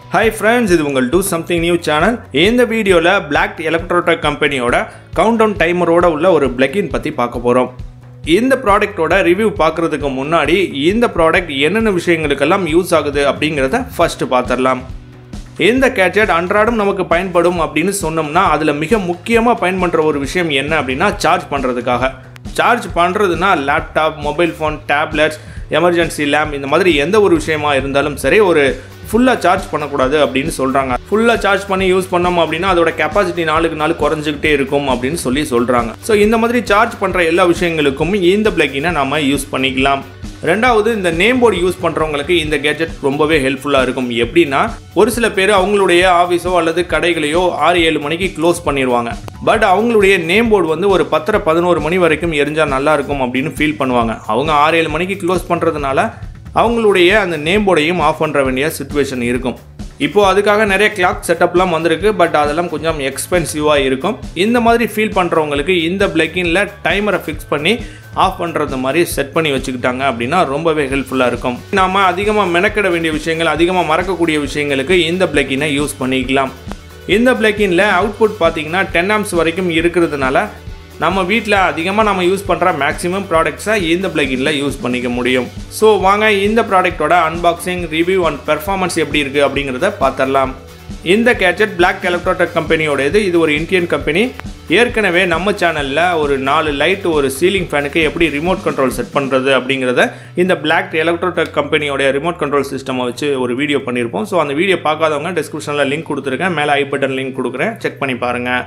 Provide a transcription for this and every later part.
hi friends இது உங்கள் do something new channel இந்த வீடியோவில் பிளாக் எலக்ட்ரோடெக் கம்பெனியோட கவுண்ட் டவுன் டைமரோட உள்ள ஒரு பிளக்கின் பற்றி பார்க்க போகிறோம் இந்த ப்ராடக்ட்டோட ரிவ்யூ பார்க்குறதுக்கு முன்னாடி இந்த ப்ராடக்ட் என்னென்ன விஷயங்களுக்கெல்லாம் யூஸ் ஆகுது அப்படிங்கிறத ஃபஸ்ட்டு பார்த்துடலாம் இந்த கேட்ஜெட் அன்றாடம் நமக்கு பயன்படும் அப்படின்னு சொன்னோம்னா அதில் மிக முக்கியமாக பயன்படுற ஒரு விஷயம் என்ன அப்படின்னா சார்ஜ் பண்ணுறதுக்காக சார்ஜ் பண்ணுறதுனா laptop mobile phone tablets emergency lamp இந்த மாதிரி எந்த ஒரு விஷயமா இருந்தாலும் சரி ஒரு ஃபுல்லாக சார்ஜ் பண்ணக்கூடாது அப்படின்னு சொல்கிறாங்க ஃபுல்லாக சார்ஜ் பண்ணி யூஸ் பண்ணோம் அப்படின்னா அதோட கெப்பாசிட்டி நாளுக்கு நாள் குறைஞ்சிக்கிட்டே இருக்கும் அப்படின்னு சொல்லி சொல்கிறாங்க ஸோ இந்த மாதிரி சார்ஜ் பண்ணுற எல்லா விஷயங்களுக்கும் இந்த பிளக்கினை நம்ம யூஸ் பண்ணிக்கலாம் ரெண்டாவது இந்த நேம் போர்டு யூஸ் பண்ணுறவங்களுக்கு இந்த கேஜெட் ரொம்பவே ஹெல்ப்ஃபுல்லாக இருக்கும் எப்படின்னா ஒரு சில பேர் அவங்களுடைய ஆஃபீஸோ அல்லது கடைகளையோ ஆறு ஏழு மணிக்கு க்ளோஸ் பண்ணிடுவாங்க பட் அவங்களுடைய நேம் போர்டு வந்து ஒரு பத்தரை பதினோரு மணி வரைக்கும் எரிஞ்சால் நல்லா இருக்கும் அப்படின்னு ஃபீல் பண்ணுவாங்க அவங்க ஆறு ஏழு மணிக்கு க்ளோஸ் பண்ணுறதுனால அவங்களுடைய அந்த நேம் போர்டையும் ஆஃப் பண்ணுற வேண்டிய சுச்சுவேஷன் இருக்கும் இப்போ அதுக்காக நிறைய கிளாக் செட்டப்லாம் வந்திருக்கு பட் அதெல்லாம் கொஞ்சம் எக்ஸ்பென்சிவாக இருக்கும் இந்த மாதிரி ஃபீல் பண்ணுறவங்களுக்கு இந்த பிளக்கின்ல டைமரை ஃபிக்ஸ் பண்ணி ஆஃப் பண்ணுறது மாதிரி செட் பண்ணி வச்சுக்கிட்டாங்க அப்படின்னா ரொம்பவே ஹெல்ப்ஃபுல்லாக இருக்கும் நாம அதிகமாக மெனக்கிட வேண்டிய விஷயங்கள் அதிகமாக மறக்கக்கூடிய விஷயங்களுக்கு இந்த பிளக்கினை யூஸ் பண்ணிக்கலாம் இந்த பிளக்கின்ல அவுட்புட் பார்த்தீங்கன்னா டென் ஆம்ஸ் வரைக்கும் இருக்கிறதுனால நம்ம வீட்டில் அதிகமாக நம்ம யூஸ் பண்ணுற மேக்ஸிமம் ப்ராடக்ட்ஸை இந்த பிளகின்ல யூஸ் பண்ணிக்க முடியும் ஸோ வாங்க இந்த ப்ராடக்ட்டோட அன்பாக்சிங் ரிவ்யூ அண்ட் பெர்ஃபார்மன்ஸ் எப்படி இருக்குது அப்படிங்கிறத பார்த்துடலாம் இந்த கேட்ஜெட் பிளாக் எலக்ட்ரோடெக் கம்பெனியோடது இது ஒரு இந்தியன் கம்பெனி ஏற்கனவே நம்ம சேனலில் ஒரு நாலு லைட் ஒரு சீலிங் ஃபேனுக்கு எப்படி ரிமோட் கண்ட்ரோல் செட் பண்ணுறது அப்படிங்கிறத இந்த பிளாக் எலக்ட்ரோடெக் கம்பெனியோட ரிமோட் கண்ட்ரோல் சிஸ்டமை வச்சு ஒரு வீடியோ பண்ணியிருப்போம் ஸோ அந்த வீடியோ பார்க்காதவங்க டிஸ்கிரிப்ஷனில் லிங்க் கொடுத்துருக்கேன் மேலே ஐ பட்டன் லிங்க் கொடுக்குறேன் செக் பண்ணி பாருங்கள்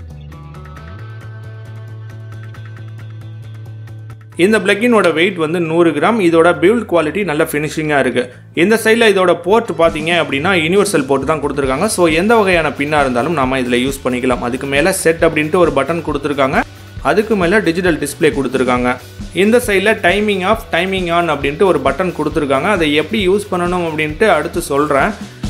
இந்த பிளக்கினோட வெயிட் வந்து நூறு கிராம் இதோட பில்ட் குவாலிட்டி நல்ல ஃபினிஷிங்காக இருக்குது இந்த சைடில் இதோட போர்ட் பார்த்தீங்க அப்படின்னா யூனிவர்சல் போர்ட் தான் கொடுத்துருக்காங்க ஸோ எந்த வகையான பின்னாக இருந்தாலும் நம்ம இதில் யூஸ் பண்ணிக்கலாம் அதுக்கு மேலே செட் அப்படின்ட்டு ஒரு பட்டன் கொடுத்துருக்காங்க அதுக்கு மேலே டிஜிட்டல் டிஸ்பிளே கொடுத்துருக்காங்க இந்த சைடில் டைமிங் ஆஃப் டைமிங் ஆன் அப்படின்ட்டு ஒரு பட்டன் கொடுத்துருக்காங்க அதை எப்படி யூஸ் பண்ணணும் அப்படின்ட்டு அடுத்து சொல்கிறேன்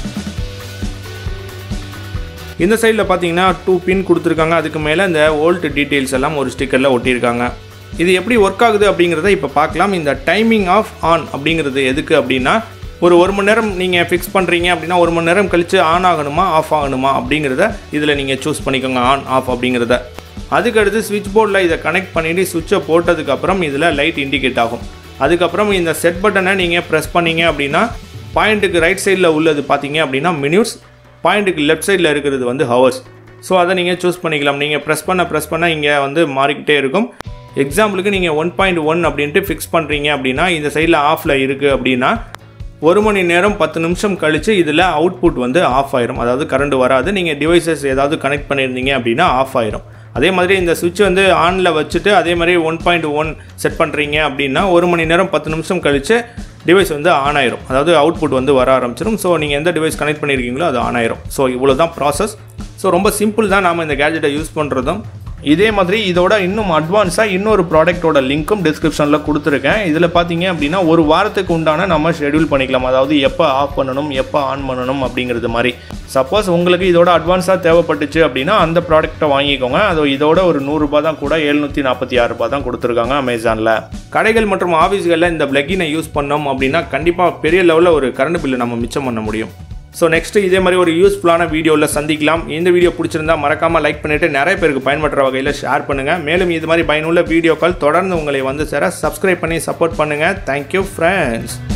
இந்த சைடில் பார்த்தீங்கன்னா டூ பின் கொடுத்துருக்காங்க அதுக்கு மேலே இந்த ஓல்ட் டீட்டெயில்ஸ் எல்லாம் ஒரு ஸ்டிக்கரில் ஒட்டியிருக்காங்க இது எப்படி ஒர்க் ஆகுது அப்படிங்கிறத இப்போ பார்க்கலாம் இந்த டைமிங் ஆஃப் ஆன் அப்படிங்கிறது எதுக்கு அப்படின்னா ஒரு ஒரு மணி நேரம் நீங்கள் ஃபிக்ஸ் பண்ணுறீங்க அப்படின்னா ஒரு மணி நேரம் கழித்து ஆன் ஆகணுமா ஆஃப் ஆகணுமா அப்படிங்கிறத இதில் நீங்கள் சூஸ் பண்ணிக்கோங்க ஆன் ஆஃப் அப்படிங்கிறத அதுக்கடுத்து ஸ்விட்ச் போர்டில் இதை கனெக்ட் பண்ணிவிட்டு சுவிட்சை போட்டதுக்கப்புறம் இதில் லைட் இண்டிகேட் ஆகும் அதுக்கப்புறம் இந்த செட் பட்டனை நீங்கள் ப்ரெஸ் பண்ணீங்க அப்படின்னா பாயிண்ட்டுக்கு ரைட் சைடில் உள்ளது பார்த்தீங்க அப்படின்னா மினிட்ஸ் பாயிண்ட்டுக்கு லெஃப்ட் சைடில் இருக்கிறது வந்து ஹவர்ஸ் ஸோ அதை நீங்கள் சூஸ் பண்ணிக்கலாம் நீங்கள் ப்ரெஸ் பண்ண ப்ரெஸ் பண்ண இங்கே வந்து மாறிக்கிட்டே இருக்கும் எக்ஸாம்பிளுக்கு நீங்கள் ஒன் பாயிண்ட் ஒன் அப்படின்ட்டு ஃபிக்ஸ் பண்ணுறீங்க அப்படின்னா இந்த சைடில் ஆஃபில் இருக்குது அப்படின்னா ஒரு மணி நேரம் பத்து நிமிஷம் கழித்து இதில் அவுட்புட் வந்து ஆஃப் ஆயிரும் அதாவது கரண்ட் வராது நீங்கள் டிவைசஸ் ஏதாவது கனெக்ட் பண்ணியிருந்தீங்க அப்படின்னா ஆஃப் ஆயிரும் அதே மாதிரி இந்த சுவிட்ச் வந்து ஆனில் வச்சுட்டு அதே மாதிரி ஒன் பாயிண்ட் ஒன் செட் பண்ணுறீங்க அப்படின்னா ஒரு மணி நேரம் பத்து நிமிஷம் கழித்து டிவைஸ் வந்து ஆன் ஆயிரும் அதாவது அவுட்புட் வந்து வர ஆரம்பிச்சிடும் ஸோ நீங்கள் எந்த டிவைஸ் கனெக்ட் பண்ணியிருக்கீங்களோ அது ஆன் ஆயிரும் ஸோ இவ்வளோ தான் ப்ராசஸ் ஸோ ரொம்ப சிம்பிள் தான் நாம் இந்த கேஜெட்டை யூஸ் பண்ணுறதும் இதே மாதிரி இதோட இன்னும் அட்வான்ஸாக இன்னொரு ப்ராடக்ட்டோட லிங்க்கும் டிஸ்கிரிப்ஷனில் கொடுத்துருக்கேன் இதில் பார்த்தீங்க அப்படின்னா ஒரு வாரத்துக்கு உண்டான நம்ம ஷெடியூல் பண்ணிக்கலாம் அதாவது எப்போ ஆஃப் பண்ணணும் எப்போ ஆன் பண்ணணும் அப்படிங்கிறது மாதிரி சப்போஸ் உங்களுக்கு இதோட அட்வான்ஸாக தேவைப்பட்டுச்சு அப்படின்னா அந்த ப்ராடக்ட்டை வாங்கிக்கோங்க அது இதோட ஒரு நூறுரூபா தான் கூட எழுநூற்றி நாற்பத்தி ஆறு ரூபா தான் கொடுத்துருக்காங்க அமேசானில் கடைகள் மற்றும் ஆஃபீஸ்களில் இந்த பிளக்கினை யூஸ் பண்ணோம் அப்படின்னா கண்டிப்பாக பெரிய லெவலில் ஒரு கரண்ட் பில்லு நம்ம மிச்சம் பண்ண முடியும் ஸோ நெக்ஸ்ட் இதே மாதிரி ஒரு யூஸ்ஃபுல்லான வீடியோவில் சந்திக்கலாம் இந்த வீடியோ பிடிச்சிருந்தா மறக்காமல் லைக் பண்ணிவிட்டு நிறைய பேருக்கு பயன்படுற வகையில் ஷேர் பண்ணுங்கள் மேலும் இது மாதிரி பயனுள்ள வீடியோக்கள் தொடர்ந்து உங்களை வந்து சேர சப்ஸ்கிரைப் பண்ணி சப்போர்ட் பண்ணுங்கள் தேங்க்யூ ஃப்ரெண்ட்ஸ்